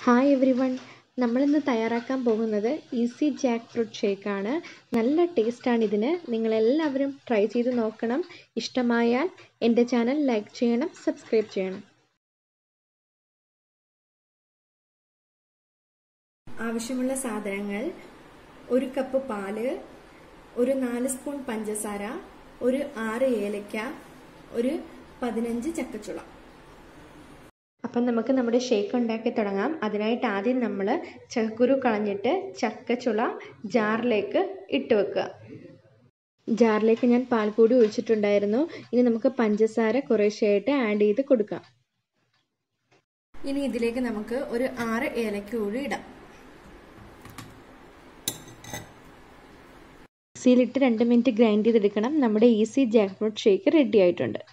hi every one നമ്മളിന്ന് തയ്യാറാക്കാൻ പോകുന്നത് ഈസി ജാക്ക് ഫ്രൂട്ട് ഷേക്കാണ് നല്ല ടേസ്റ്റാണ് ഇതിന് നിങ്ങളെല്ലാവരും ട്രൈ ചെയ്ത് നോക്കണം ഇഷ്ടമായാൽ എൻ്റെ ചാനൽ ലൈക്ക് ചെയ്യണം സബ്സ്ക്രൈബ് ചെയ്യണം ആവശ്യമുള്ള സാധനങ്ങൾ ഒരു കപ്പ് പാല് ഒരു നാല് സ്പൂൺ പഞ്ചസാര ഒരു ആറ് ഏലക്ക ഒരു പതിനഞ്ച് ചക്കച്ചുള അപ്പം നമുക്ക് നമ്മുടെ ഷേക്ക് ഉണ്ടാക്കി തുടങ്ങാം അതിനായിട്ട് ആദ്യം നമ്മൾ ചക്കക്കുരു കളഞ്ഞിട്ട് ചക്കച്ചുള ജാറിലേക്ക് ഇട്ട് വെക്കുക ജാറിലേക്ക് ഞാൻ പാൽപ്പൊടി ഒഴിച്ചിട്ടുണ്ടായിരുന്നു ഇനി നമുക്ക് പഞ്ചസാര കുറേശ്ശെയായിട്ട് ആഡ് ചെയ്ത് കൊടുക്കാം ഇനി ഇതിലേക്ക് നമുക്ക് ഒരു ആറ് ഏലക്ക കൂടി ഇടാം മിക്സിയിലിട്ട് രണ്ട് മിനിറ്റ് ഗ്രൈൻഡ് ചെയ്തെടുക്കണം നമ്മുടെ easy jackfruit shake ready ആയിട്ടുണ്ട്